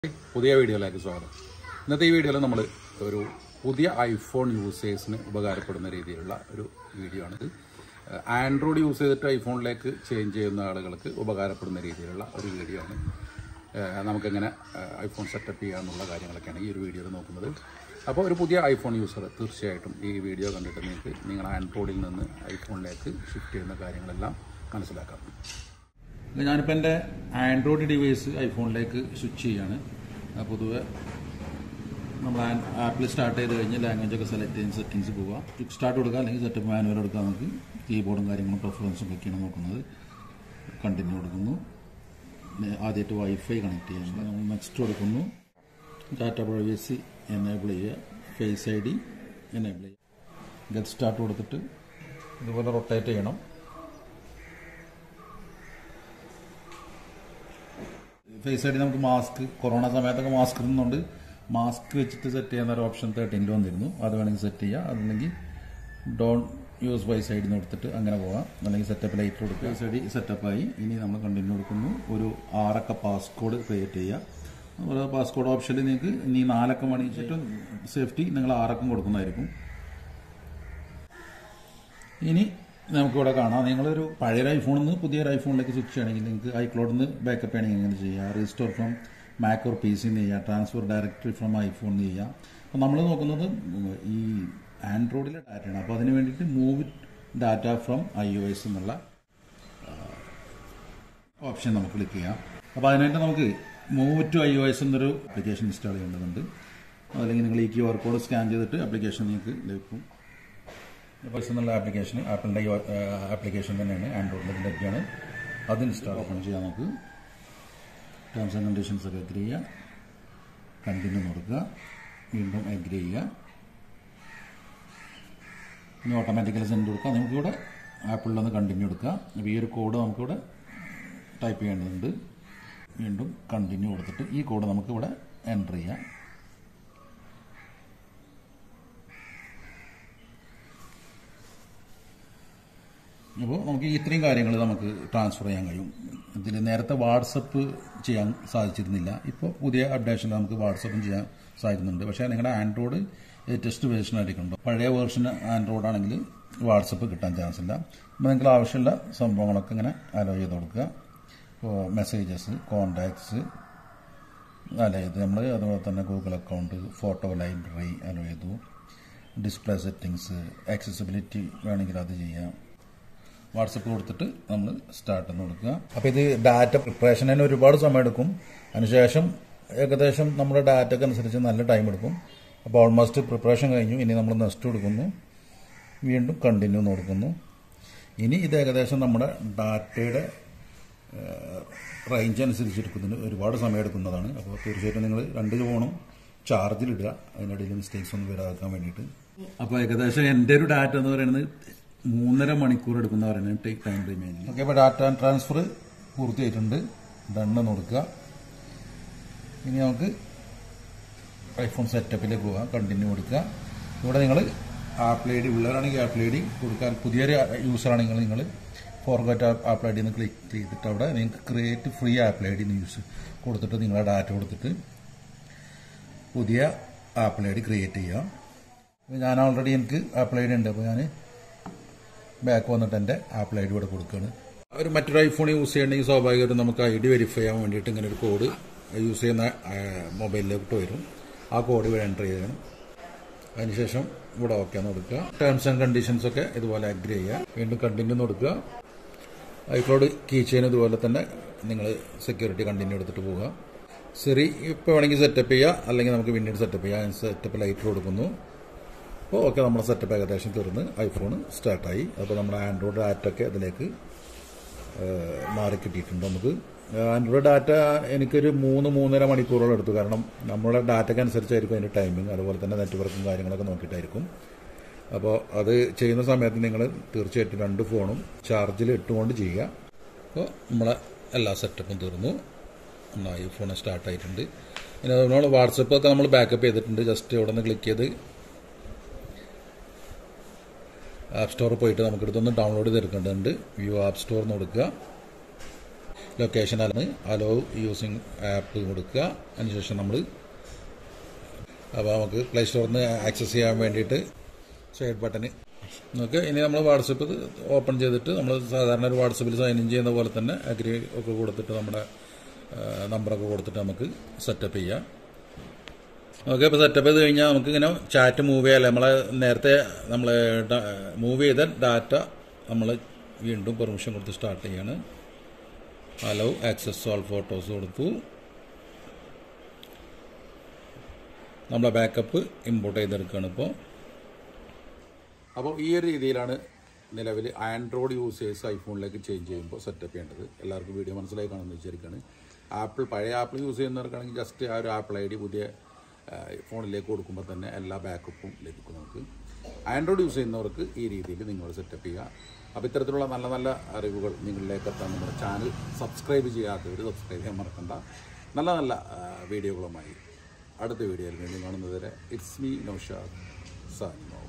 പുതിയ വീഡിയോയിലേക്ക് സ്വാഗതം ഇന്നത്തെ ഈ വീഡിയോയിൽ നമ്മൾ ഒരു പുതിയ ഐഫോൺ യൂസേഴ്സിന് ഉപകാരപ്പെടുന്ന രീതിയിലുള്ള ഒരു വീഡിയോ ആണിത് ആൻഡ്രോയിഡ് യൂസ് ചെയ്തിട്ട് ഐഫോണിലേക്ക് ചേഞ്ച് ചെയ്യുന്ന ആളുകൾക്ക് ഉപകാരപ്പെടുന്ന രീതിയിലുള്ള ഒരു വീഡിയോ ആണ് ഏഹ് നമുക്കെങ്ങനെ ഏഹ് ഐഫോൺ സെറ്റപ്പ് ചെയ്യാമെന്നുള്ള കാര്യങ്ങളൊക്കെയാണ് ഈ ഒരു വീഡിയോയിൽ നോക്കുന്നത് അപ്പോൾ ഒരു പുതിയ ഐഫോൺ യൂസർ തീർച്ചയായിട്ടും ഈ വീഡിയോ കണ്ടിട്ട് നിങ്ങൾക്ക് നിങ്ങൾ ആൻഡ്രോയിഡിൽ നിന്ന് ഐഫോണിലേക്ക് ഷിഫ്റ്റ് ചെയ്യുന്ന കാര്യങ്ങളെല്ലാം മനസ്സിലാക്കാം ഞാനിപ്പോൾ എൻ്റെ ആൻഡ്രോയിഡ് ഡിവൈസ് ഐഫോണിലേക്ക് സ്വിച്ച് ചെയ്യാണ് ആ, പൊതുവെ നമ്മൾ ആപ്പിൽ സ്റ്റാർട്ട് ചെയ്ത് കഴിഞ്ഞ് ലാംഗ്വേജ് ഒക്കെ സെലക്ട് ചെയ്ത് സെറ്റിങ്സ് പോവുക ക്വിക്ക് സ്റ്റാർട്ട് കൊടുക്കുക അല്ലെങ്കിൽ സെറ്റപ്പ് മാനുവൽ എടുക്കുക നമുക്ക് കീബോർഡും കാര്യങ്ങളും പ്രിഫറൻസും ഒക്കെയാണ് നോക്കുന്നത് കണ്ടിന്യൂ കൊടുക്കുന്നു പിന്നെ ആദ്യമായിട്ട് വൈഫൈ കണക്ട് ചെയ്യുന്നുണ്ട് നമ്മൾ നെക്സ്റ്റ് കൊടുക്കുന്നു ഡാറ്റ പ്രൈവസി എനേബിൾ ചെയ്യുക ഫേസ് ഐ ഡി എനേബിൾ ചെയ്യുക ഗെറ്റ് സ്റ്റാർട്ട് കൊടുത്തിട്ട് ഇതുപോലെ റൊട്ടേറ്റ് ചെയ്യണം ഫേസ് ഐ ഡി നമുക്ക് മാസ്ക് കൊറോണ സമയത്തൊക്കെ മാസ്ക് ഇടുന്നുണ്ട് മാസ്ക് വെച്ചിട്ട് സെറ്റ് ചെയ്യുന്ന ഒരു ഓപ്ഷൻ തേർട്ടീനിൽ വന്നിരുന്നു അത് വേണമെങ്കിൽ സെറ്റ് ചെയ്യുക അതല്ലെങ്കിൽ don't use face I D കൊടുത്തിട്ട് അങ്ങനെ പോകാം അല്ലെങ്കിൽ സെറ്റപ്പ് ലൈറ്റ് കൊടുക്കുക ഫേസ് ഐ ഡി സെറ്റപ്പായി ഇനി നമ്മൾ കണ്ടിന്യൂ കൊടുക്കുന്നു ഒരു ആറക്ക പാസ്കോഡ് ക്രിയേറ്റ് ചെയ്യുക അതുപോലെ പാസ്കോഡ് ഓപ്ഷനിൽ നിങ്ങൾക്ക് ഇനി നാലക്കം വേണമെങ്കിൽ ഏറ്റവും സേഫ്റ്റി നിങ്ങൾ ആറക്കം കൊടുക്കുന്നതായിരിക്കും ഇനി നമുക്കിവിടെ കാണാം നിങ്ങളൊരു പഴയ ഐഫോണിൽ നിന്ന് പുതിയൊരു ഐഫോണിലേക്ക് സ്വിച്ച് ചെയ്യണമെങ്കിൽ നിങ്ങൾക്ക് ഐക്ലോഡിൽ നിന്ന് ബാക്കപ്പ് ചെയ്യണമെങ്കിൽ എങ്ങനെ ചെയ്യുക restore from Mac or P സിന്ന് ചെയ്യുക ട്രാൻസ്ഫർ ഡയറക്ടറി ഫ്രം ഐഫോൺ ചെയ്യുക അപ്പോൾ നമ്മൾ നോക്കുന്നത് ഈ ആൻഡ്രോയിഡിലെ ഡാറ്റയാണ് അപ്പോൾ അതിന് വേണ്ടിയിട്ട് move data from I O S എന്നുള്ള ഓപ്ഷൻ നമുക്ക് ക്ലിക്ക് ചെയ്യാം അപ്പോൾ അതിനായിട്ട് നമുക്ക് move to I O S എന്നൊരു ആപ്ലിക്കേഷൻ ഇൻസ്റ്റാൾ ചെയ്യേണ്ടതുണ്ട് അല്ലെങ്കിൽ നിങ്ങൾ ഈ ക്യു ആർ കോഡ് സ്കാൻ ചെയ്തിട്ട് ആപ്ലിക്കേഷൻ നിങ്ങൾക്ക് ലഭിക്കും ബസ് എന്നുള്ള ആപ്ലിക്കേഷൻ ആപ്പിളിൻ്റെ ആപ്ലിക്കേഷൻ തന്നെയാണ് ആൻഡ്രോയിഡിൽ ലഭ്യമാണ് അത് ഇൻസ്റ്റാൾ ഓപ്പൺ ചെയ്യാം നമുക്ക് ടേംസ് ആൻഡ് കണ്ടീഷൻസ് ഒക്കെ അഗ്രി ചെയ്യുക കണ്ടിന്യൂ കൊടുക്കുക വീണ്ടും അഗ്രി ചെയ്യുക ഇനി ഓട്ടോമാറ്റിക്കലി സെൻഡ് കൊടുക്കുക നമുക്കിവിടെ ആപ്പിളിലൊന്ന് കണ്ടിന്യൂ എടുക്കുക അപ്പോൾ ഈ ഒരു കോഡ് നമുക്കിവിടെ ടൈപ്പ് ചെയ്യേണ്ടതുണ്ട് വീണ്ടും കണ്ടിന്യൂ കൊടുത്തിട്ട് ഈ കോഡ് നമുക്കിവിടെ എൻ്റർ ചെയ്യാം അപ്പോൾ നമുക്ക് ഇത്രയും കാര്യങ്ങൾ നമുക്ക് ട്രാൻസ്ഫർ ചെയ്യാൻ കഴിയും ഇതിൽ നേരത്തെ വാട്സപ്പ് ചെയ്യാൻ സാധിച്ചിരുന്നില്ല ഇപ്പോൾ പുതിയ അപ്ഡേഷനിൽ നമുക്ക് വാട്സപ്പും ചെയ്യാൻ സാധിക്കുന്നുണ്ട് പക്ഷേ നിങ്ങളുടെ ആൻഡ്രോയിഡ് ലേറ്റസ്റ്റ് വേർഷൻ ആയിരിക്കുന്നുണ്ടോ പഴയ വേർഷൻ ആൻഡ്രോയിഡ് ആണെങ്കിൽ വാട്സപ്പ് കിട്ടാൻ ചാൻസ് ഇല്ല അപ്പോൾ നിങ്ങൾക്ക് ആവശ്യമുള്ള സംഭവങ്ങളൊക്കെ ഇങ്ങനെ അലോ ചെയ്ത് കൊടുക്കുക ഇപ്പോൾ മെസ്സേജസ് കോണ്ടാക്ട്സ് അലോ ചെയ്ത് നമ്മൾ അതുപോലെ തന്നെ Google account photo library allow ചെയ്തു ഡിസ്പ്ലേ സെറ്റിങ്സ് ആക്സസിബിലിറ്റി വേണമെങ്കിൽ അത് ചെയ്യാം വാട്സപ്പ് കൊടുത്തിട്ട് നമ്മൾ സ്റ്റാർട്ട് എന്ന് കൊടുക്കുക അപ്പോൾ ഇത് ഡാറ്റ പ്രിപ്പറേഷന് ഒരുപാട് സമയം എടുക്കും അതിനുശേഷം ഏകദേശം നമ്മുടെ ഡാറ്റയ്ക്ക് അനുസരിച്ച് നല്ല ടൈം എടുക്കും അപ്പോൾ ഓൾമോസ്റ്റ് പ്രിപ്പറേഷൻ കഴിഞ്ഞു ഇനി നമ്മൾ നെക്സ്റ്റ് കൊടുക്കുന്നു വീണ്ടും കണ്ടിന്യൂ എന്ന് കൊടുക്കുന്നു ഇനി ഇത് ഏകദേശം നമ്മുടെ ഡാറ്റയുടെ റേഞ്ച് അനുസരിച്ചെടുക്കുന്നതിന് ഒരുപാട് സമയം എടുക്കുന്നതാണ് അപ്പോൾ തീർച്ചയായിട്ടും നിങ്ങൾ രണ്ട് ഫോണും ചാർജിലിടുക അതിനിടയിൽ മിസ്റ്റേക്സ് ഒന്നും വരാതാക്കാൻ വേണ്ടിയിട്ട് അപ്പോൾ ഏകദേശം എൻ്റെ ഒരു ഡാറ്റ എന്ന് പറയുന്നത് മൂന്നര മണിക്കൂർ എടുക്കുന്ന പറയുന്നത് ടേക്ക് ടൈം റിമൈനിങ് ഓക്കെ അപ്പോൾ ഡാറ്റ ട്രാൻസ്ഫർ പൂർത്തിയായിട്ടുണ്ട് ഡണ്ണ് കൊടുക്കുക ഇനി നമുക്ക് ഐഫോൺ സെറ്റപ്പിലേക്ക് പോകാം കണ്ടിന്യൂ കൊടുക്കുക ഇവിടെ നിങ്ങൾ ആപ്പിൾ ഐ ഡി ഉള്ളവരാണെങ്കിൽ ആപ്പിൾ ഐ ഡി കൊടുക്കാൻ പുതിയൊരു യൂസറാണെങ്കിൽ നിങ്ങൾ ഫോർഗറ്റ് ആപ്പിൾ ഐ ഡി എന്ന് ക്ലിക്ക് ചെയ്തിട്ട് അവിടെ നിങ്ങൾക്ക് create free Apple I D use കൊടുത്തിട്ട് നിങ്ങളുടെ ഡാറ്റ കൊടുത്തിട്ട് പുതിയ ആപ്പിൾ ഐ ഡി ക്രിയേറ്റ് ചെയ്യാം ഞാൻ ഓൾറെഡി എനിക്ക് ആപ്പിൾ ഐ ഡി ഉണ്ട് അപ്പോൾ ഞാൻ ബാക്ക് വന്നിട്ട് എൻ്റെ ആപ്പിൾ ഐ ഡി ഇവിടെ കൊടുക്കുകയാണ് ഒരു മറ്റൊരു ഐഫോൺ യൂസ് ചെയ്യണമെങ്കിൽ സ്വാഭാവികമായിട്ടും നമുക്ക് ഐ ഡി വെരിഫൈ ചെയ്യാൻ വേണ്ടിയിട്ട് ഇങ്ങനെ ഒരു കോഡ് യൂസ് ചെയ്യുന്ന മൊബൈലിലോട്ട് വരും ആ കോഡ് ഇവിടെ എൻ്റർ ചെയ്യണം അതിനുശേഷം ഇവിടെ ഓക്കെ എന്ന് കൊടുക്കുക ടേംസ് ആൻഡ് കണ്ടീഷൻസ് ഒക്കെ ഇതുപോലെ അഗ്രി ചെയ്യുക വീണ്ടും കണ്ടിന്യൂ എന്ന് കൊടുക്കുക ഐക്ലോഡ് കീ ചെയിൻ ഇതുപോലെ തന്നെ നിങ്ങൾ സെക്യൂരിറ്റി കണ്ടിന്യൂ എടുത്തിട്ട് പോവുക ശരി ഇപ്പോൾ വേണമെങ്കിൽ സെറ്റപ്പ് ചെയ്യുക അല്ലെങ്കിൽ നമുക്ക് പിന്നീട് സെറ്റപ്പ് ചെയ്യാം സെറ്റപ്പ് ലൈറ്റ് കൊടുക്കുന്നു അപ്പോൾ ഓക്കെ നമ്മുടെ സെറ്റപ്പ് ഏകദേശം തീർന്ന് ഐഫോൺ സ്റ്റാർട്ടായി അപ്പോൾ നമ്മുടെ ആൻഡ്രോയിഡ് ഡാറ്റ ഒക്കെ അതിലേക്ക് മാറി കിട്ടിയിട്ടുണ്ട് നമുക്ക് ആൻഡ്രോയിഡ് ഡാറ്റ എനിക്കൊരു മൂന്ന് മൂന്നര മണിക്കൂറോളം എടുത്തു കാരണം നമ്മുടെ ഡാറ്റയ്ക്ക് അനുസരിച്ചായിരിക്കും അതിൻ്റെ ടൈമിംഗ് അതുപോലെ തന്നെ നെറ്റ്വർക്കും കാര്യങ്ങളൊക്കെ നോക്കിയിട്ടായിരിക്കും അപ്പോൾ അത് ചെയ്യുന്ന സമയത്ത് നിങ്ങൾ തീർച്ചയായിട്ടും രണ്ട് ഫോണും ചാർജിൽ ഇട്ടുകൊണ്ട് ചെയ്യുക അപ്പോൾ നമ്മളെ എല്ലാ സെറ്റപ്പും തീർന്നു ഈ ഫോൺ സ്റ്റാർട്ടായിട്ടുണ്ട് പിന്നെ നമ്മൾ വാട്സപ്പ് ഒക്കെ നമ്മൾ ബാക്കപ്പ് ചെയ്തിട്ടുണ്ട് ജസ്റ്റ് ഇവിടെ നിന്ന് ക്ലിക്ക് ചെയ്ത് ആപ്പ് സ്റ്റോറിൽ പോയിട്ട് നമുക്ക് ഇതൊന്ന് ഡൗൺലോഡ് ചെയ്തെടുക്കേണ്ടതുണ്ട് വ്യൂ ആപ്പ് സ്റ്റോർ എന്ന് കൊടുക്കുക ലൊക്കേഷൻ അല്ലെന്ന് അലോ യൂസിങ് ആപ്പ് കൊടുക്കുക അതിനുശേഷം നമ്മൾ അപ്പോൾ നമുക്ക് പ്ലേ സ്റ്റോറിൽ നിന്ന് ആക്സസ് ചെയ്യാൻ വേണ്ടിയിട്ട് സൈഡ് ബട്ടന് നമുക്ക് ഇനി നമ്മൾ വാട്സപ്പ് ഓപ്പൺ ചെയ്തിട്ട് നമ്മൾ സാധാരണ ഒരു വാട്സപ്പിൽ സൈൻ ഇൻ ചെയ്യുന്ന പോലെ തന്നെ അഗ്രി ഒക്കെ കൊടുത്തിട്ട് നമ്മുടെ നമ്പറൊക്കെ കൊടുത്തിട്ട് നമുക്ക് സെറ്റപ്പ് ചെയ്യാം ഓക്കെ ഇപ്പോൾ സെറ്റപ്പ് ചെയ്ത് കഴിഞ്ഞാൽ നമുക്ക് ഇങ്ങനെ ചാറ്റ് മൂവ് ചെയ്യാല്ലേ നമ്മളെ നേരത്തെ നമ്മൾ മൂവ് ചെയ്ത ഡാറ്റ നമ്മൾ വീണ്ടും പെർമിഷൻ കൊടുത്ത് സ്റ്റാർട്ട് ചെയ്യാണ് ഹലോ ആക്സസ് ഓൾ ഫോട്ടോസ് കൊടുത്തു നമ്മളെ ബാക്കപ്പ് ഇമ്പോർട്ട് ചെയ്തെടുക്കുകയാണ് ഇപ്പോൾ അപ്പോൾ ഈ ഒരു രീതിയിലാണ് നിലവിൽ ആൻഡ്രോയിഡ് യൂസേഴ്സ് ഐഫോണിലേക്ക് ചേഞ്ച് ചെയ്യുമ്പോൾ സെറ്റപ്പ് ചെയ്യേണ്ടത് എല്ലാവർക്കും വീഡിയോ മനസ്സിലായി കാണുമെന്ന് വിചാരിക്കുകയാണ് ആപ്പിൾ പഴയ ആപ്പിൾ യൂസ് ചെയ്യുന്നവർക്കാണെങ്കിൽ ജസ്റ്റ് ആ ഒരു ആപ്പിൾ ഐ ഡി പുതിയ ആ, ഫോണിലേക്ക് കൊടുക്കുമ്പോൾ തന്നെ എല്ലാ ബാക്കപ്പും ലഭിക്കും നമുക്ക് ആൻഡ്രോയിഡ് യൂസ് ചെയ്യുന്നവർക്ക് ഈ രീതിയിൽ നിങ്ങൾ സെറ്റപ്പ് ചെയ്യുക അപ്പോൾ ഇത്തരത്തിലുള്ള നല്ല നല്ല അറിവുകൾ നിങ്ങളിലേക്ക് എത്താൻ നമ്മുടെ ചാനൽ സബ്സ്ക്രൈബ് ചെയ്യാത്തവർ സബ്സ്ക്രൈബ് ചെയ്യാൻ മറക്കണ്ട നല്ല നല്ല ആ, വീഡിയോകളുമായി അടുത്ത വീഡിയോയിൽ വീണ്ടും കാണുന്നതുവരെ ഇറ്റ്സ് മീ നൗഷാദ് സാനിമോ